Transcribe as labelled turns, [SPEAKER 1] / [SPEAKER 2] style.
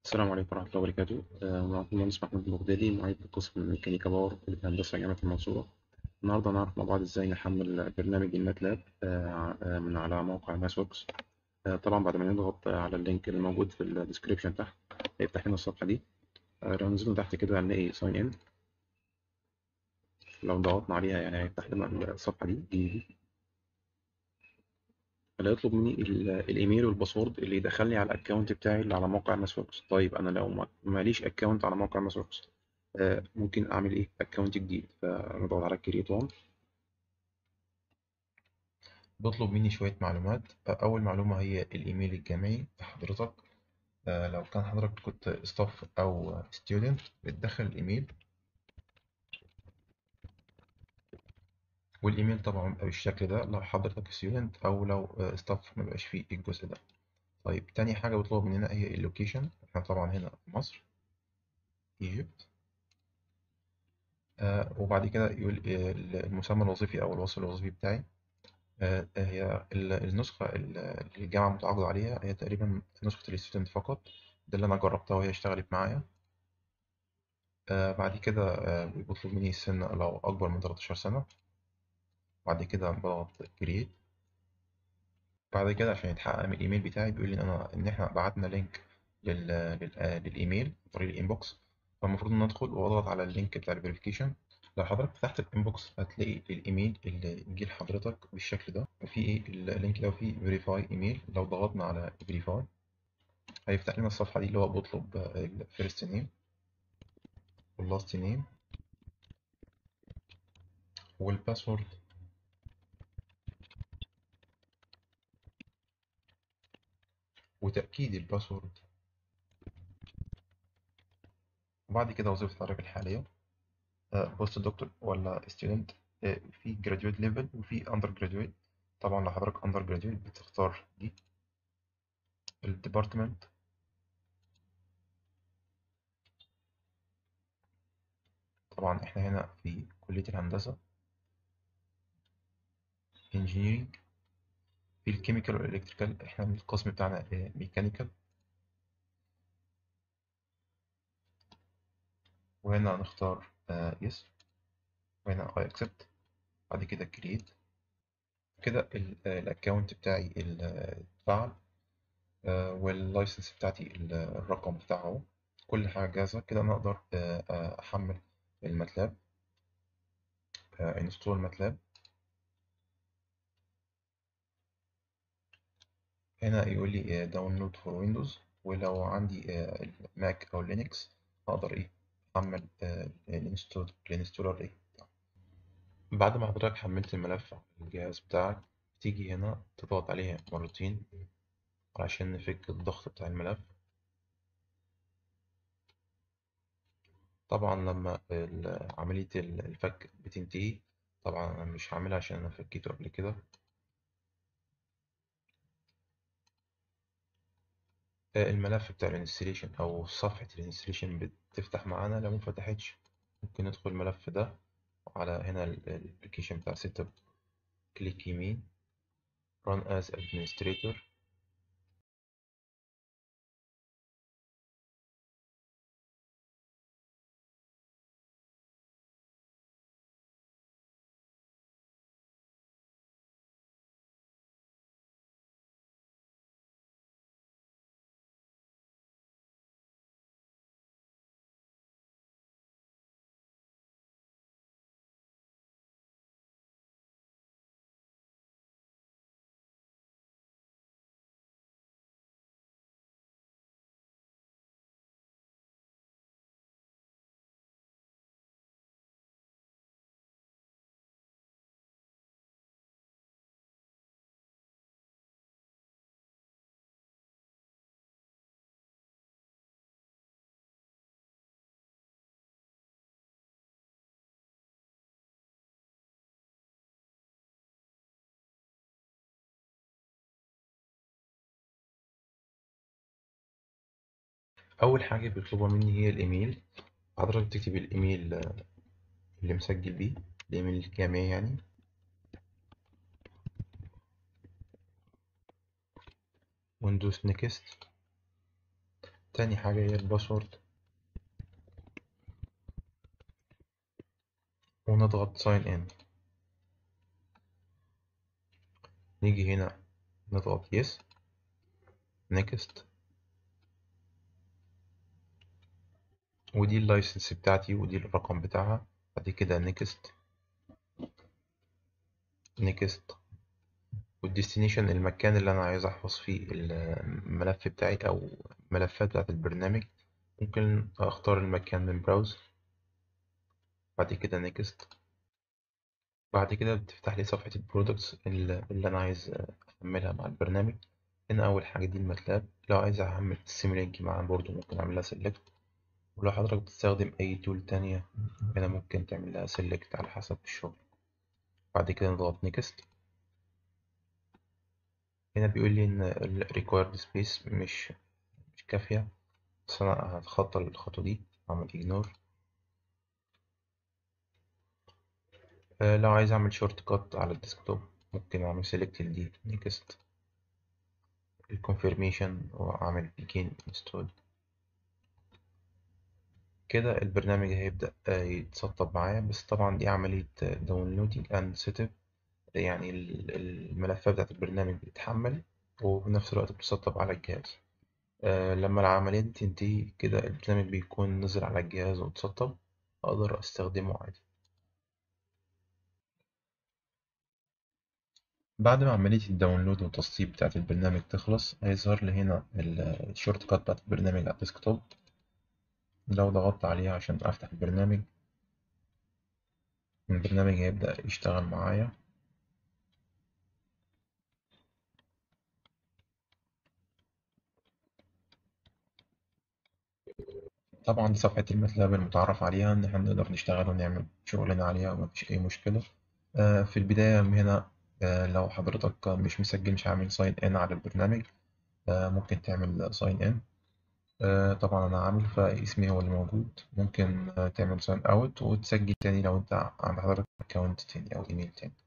[SPEAKER 1] السلام عليكم ورحمة الله وبركاته آه، معكم المهندس محمود البغدادي معيد قسم ميكانيكا باور في كلية الهندسة جامعة المنصورة النهاردة هنعرف مع بعض ازاي نحمل برنامج الماتلاب آه، آه، من على موقع ماسوكس طبعا بعد ما نضغط على اللينك اللي موجود في الديسكريبشن تحت هيفتح لنا الصفحة دي لو نزلنا تحت كده هنلاقي ساين ان لو ضغطنا عليها يعني هيفتح لنا الصفحة دي دي اللي هيطلب مني الايميل والباسورد اللي يدخلني على الاكونت بتاعي اللي على موقع ماسوركس طيب انا لو ماليش اكونت على موقع ماسوركس آه ممكن اعمل ايه اكونت جديد فنضغط على كريت وان
[SPEAKER 2] بطلب مني شوية معلومات أول معلومة هي الإيميل الجامعي لحضرتك آه لو كان حضرتك كنت ستاف أو ستودنت بتدخل الإيميل والايميل طبعا بيبقى بالشكل ده لو حضرتك ستودنت او لو ستاف ما بيبقاش فيه الجزء ده طيب تاني حاجة بيطلب مننا هي اللوكيشن احنا طبعا هنا في مصر ايجيبت آه وبعد كده يقول المسمى الوظيفي او الوصف الوظيفي بتاعي آه هي النسخة اللي الجامعة متعاقدة عليها هي تقريبا نسخة الستودنت فقط ده اللي انا جربتها وهي اشتغلت معايا آه بعد كده آه بيطلب مني السن لو اكبر من 13 سنة بعد كده بضغط كرييت بعد كده عشان يتحقق من الايميل بتاعي بيقول لي انا ان احنا بعتنا لينك لل... لل... للايميل عن طريق الانبوكس فالمفروض ان ادخل واضغط على اللينك بتاع الفيريفيكيشن لو حضرتك فتحت الانبوكس هتلاقي الايميل اللي يجي لحضرتك بالشكل ده وفي ايه اللينك ده فيه فيريفاي ايميل لو ضغطنا على فيريفاي هيفتح لنا الصفحه دي اللي هو بطلب الفيرست نيم واللاست نيم والباسورد وتأكيد الباسورد وبعد كده وظيفة حضرتك الحالية بوست دكتور ولا ستودنت في جراديويت ليفل وفي اندر جراديويت طبعا لو حضرتك اندر جراديويت بتختار دي الديبارتمنت طبعا احنا هنا في كلية الهندسة انجينيرينج في الكيميكال والالكتريكال احنا القسم بتاعنا ميكانيكال وهنا هنختار يس وهنا I accept بعد كده create كده الاكونت بتاعي اتفعل واللايسنس بتاعتي الرقم بتاعه كل حاجة جاهزة كده أنا أقدر أحمل الماتلاب انستول ماتلاب هنا يقول لي داونلود فور ويندوز ولو عندي ماك او لينكس اقدر ايه احمل الانستول الانستولر ايه بعد ما حضرتك حملت الملف على الجهاز بتاعك تيجي هنا تضغط عليه مرتين علشان نفك الضغط بتاع الملف طبعا لما عملية الفك بتنتهي طبعا أنا مش هعملها عشان أنا فكيته قبل كده الملف بتاع الانستليشن او صفحة الانستليشن بتفتح معانا لو مفتحتش ممكن ندخل الملف ده على هنا الابلكيشن بتاع سيت اب كليك يمين run as administrator أول حاجة بيطلبها مني هي الإيميل حضرتك تكتب الإيميل اللي مسجل بيه الإيميل الجامعي يعني وندوس نيكست تاني حاجة هي الباسورد ونضغط sign in نيجي هنا نضغط yes next ودي اللايسنس بتاعتي ودي الرقم بتاعها بعد كده next next والديستنيشن المكان اللي أنا عايز أحفظ فيه الملف بتاعي أو ملفات بتاعت البرنامج ممكن أختار المكان من براوز بعد كده next بعد كده بتفتح لي صفحة البرودكتس اللي أنا عايز أحملها مع البرنامج هنا أول حاجة دي الماتلاب لو عايز أحمل السيميلينك معاه برضه ممكن أعملها سيلكت ولو حضرتك بتستخدم أي تول تانية هنا ممكن تعمل لها سيلكت على حسب الشغل بعد كده نضغط نيكست هنا بيقول لي إن ال required space مش مش كافية بس أنا هتخطى الخطوة دي أعمل ignore آه لو عايز أعمل شورت كات على الديسكتوب ممكن أعمل سيلكت دي نيكست الكونفirmation وأعمل begin install كده البرنامج هيبدأ يتسطب معايا بس طبعا دي عملية downloading and setup يعني الملفات بتاعت البرنامج بتتحمل وبنفس الوقت بتسطب على الجهاز أه لما العملية دي تنتهي كده البرنامج بيكون نزل على الجهاز واتسطب أقدر أستخدمه عادي بعد ما عملية الداونلود والتسطيب بتاعت البرنامج تخلص هيظهر لي هنا الشورت كات بتاعت البرنامج على الديسكتوب لو ضغطت عليها عشان أفتح البرنامج البرنامج هيبدأ يشتغل معايا طبعا دي صفحة الماتلاب المتعرف عليها إن إحنا نقدر نشتغل ونعمل شغلنا عليها ومفيش أي مشكلة في البداية هنا لو حضرتك مش مسجل مش عامل ساين إن على البرنامج ممكن تعمل ساين إن طبعا أنا عامل فاسمي هو اللي موجود ممكن تعمل ساين أوت وتسجل تاني لو أنت عند حضرتك أكونت تاني أو إيميل تاني